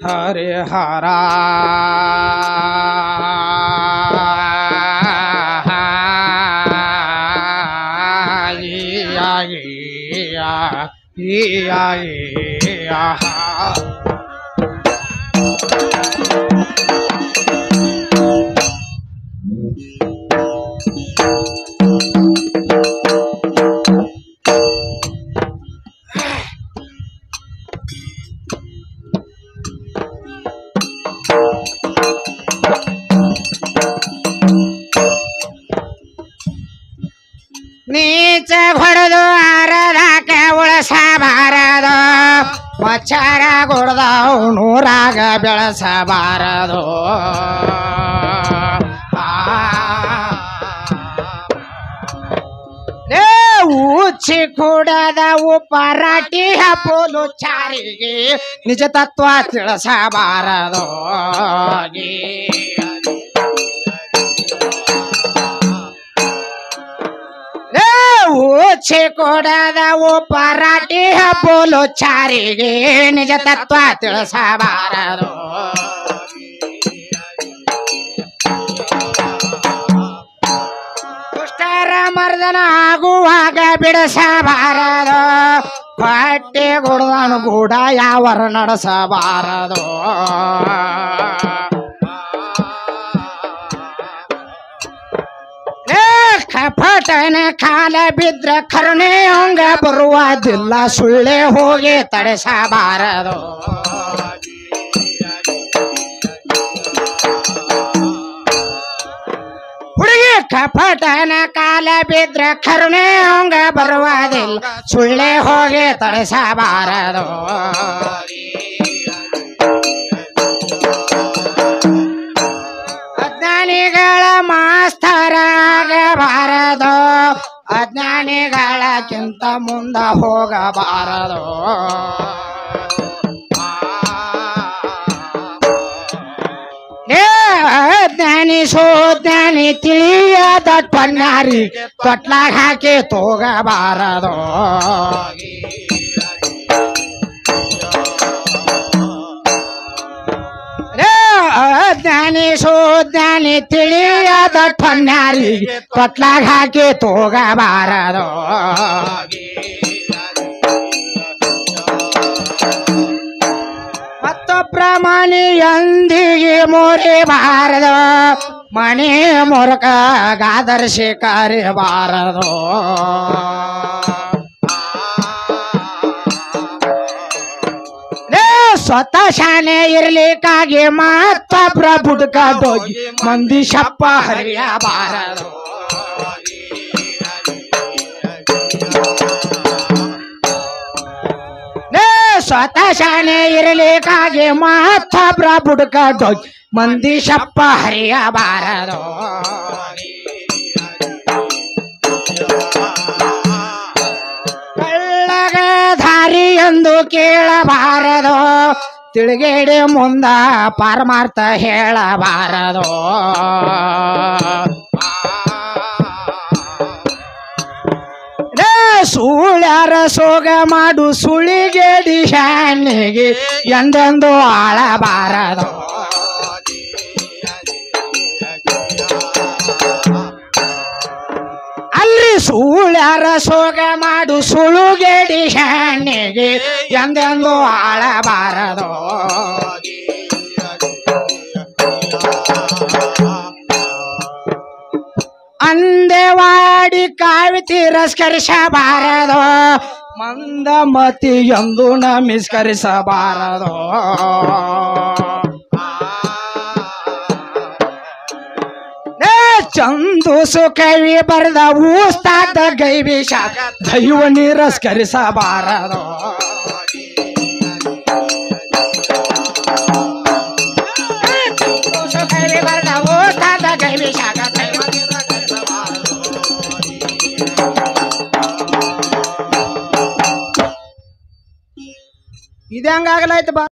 ಹರಿಹರ ನೀಚ ಹೊಡೆದು ಆರದಾಕ ಉಳಸಬಾರದು ಮಚ್ಚಾರ ಗುಡ್ದವು ನೂರಾಗ ಬೆಳೆಸಬಾರದು ಲೇ ಉಚ್ಚಿ ಕೂಡದವು ಪರಾಟಿ ಹಪ್ಪಲು ಚಾರಿಗೆ ನಿಜ ತತ್ವ ತಿಳಿಸಬಾರದು ಲೇ ಉಚ್ಚಿ ಕೂಡದವು ಪರಾಟಿ ಹಪ್ಪಲು ಚಾರಿಗೆ ನಿಜ ತತ್ವ ತಿಳಿಸಬಾರದು ದುಷ್ಟರ ಮರ್ದನ ಆಗುವಾಗ ಬಿಡಿಸಬಾರದು ಹೊಟ್ಟೆ ಗುಡ್ದನು ಕೂಡ ಯಾವರ ನಡೆಸಬಾರದು ಏ ಕಪಟನ ಕಾಲ ಬಿದ್ರ ಕರುಣೆ ಹಂಗ ಬರುವುದಿಲ್ಲ ಸುಳ್ಳೆ ಹೋಗಿ ತಡೆಸಬಾರದು ಹುಡುಗಿ ಕಪಟನ ಕಾಲ ಬಿದ್ರ ಕರುಣೆ ಹಂಗ ಬರುವುದಿಲ್ಲ ಸುಳ್ಳೆ ಹೋಗಿ ತಡೆಸಬಾರದು ಅಜ್ಞಾನಿಗಳ ಮಾಸ್ತರ ಆಗಬಾರದು ಅಜ್ಞಾನಿಗಳಕ್ಕಿಂತ ಮುಂದ ಹೋಗಬಾರದು ಏ ಜ್ಞಾನಿ ಸೋಜ್ಞಾನಿ ತಿಳಿಯದ ಪನ್ನಾರಿ ತೊಟ್ಲಾಗ ಹಾಕಿ ತೋಗಬಾರದು ಏ ಜ್ಞಾನಿ ಸೋಜ್ಞಾನಿ ತಿಳಿಯದ ಪನ್ನಾರಿ ತೊಟ್ಲಾಗ ಹಾಕಿ ತೋಗಬಾರದು ಮತ್ತೊಬ್ಬರ ಮನೆ ಎಂದಿಗೆ ಮುರಿಬಾರದು ಮನೆ ಮುರುಕ ಗಾದರ್ಶಿ ಕರಿಬಾರದು ಲೇ, ಸ್ವತಃ ಶಾನೆ ಇರ್ಲಿಕ್ಕಾಗಿ ಮತ್ತೊಬ್ಬರ ಬುಡ್ಕದೋಗಿ ಮಂದಿ ಶಪ್ಪ ಹರಿಯಬಾರದು ಲೇ, ಸ್ವತಃ ಶಾನೆ ಇರಲಿಕ್ಕಾಗಿ ಮತ್ತೊಬ್ಬರ ಬುಡ್ಕದೋಗಿ ಮಂದಿ ಶಪ್ಪ ಹರಿಯಬಾರದು ಕಳ್ಳಗ ದಾರಿ ಎಂದು ಕೇಳಬಾರದು ತಿಳುಗೇಡಿ ಮುಂದ ಪಾರಮಾರ್ಥ ಹೇಳಬಾರದು ಲೇ, ಸುಳ್ಯಾರ ಸೋಗ ಮಾಡು ಸುಳಿಗೇಡಿ ಶಾನಿಗೆ ಎಂದೆಂದು ಆಳಬಾರದು ಅಲ್ಲಿ ಸುಳ್ಯಾರ ಸೋಗ ಮಾಡು ಸುಳುಗೇಡಿ ಶಾನಿಗೆ ಎಂದೆಂದು ಆಳಬಾರದು ಅಂದೆವಾಡಿ ಕಾವಿ ತಿರಸ್ಕರಿಸಬಾರದು ಮಂದ ಮತಿ ಎಂದು ನಮಿಸ್ಕರಿಸಬಾರದು ಏ ಚಂದು ಸುಕವಿ ಬರೆದ ಊಸ್ತಾದ ಗೈವಿಷ ದೈವ ನಿರಸ್ಕರಿಸಬಾರದು ಏ, ಚಂದು ಸುಕವಿ ಬರೆದ ಊಸ್ತಾದ ಗೈವಿಷ ದೈವ ನಿರಸ್ಕರಿಸಬಾರದು. ಇದು ಹೆಂಗಾಗಲಾಯ್ತು ಬಾ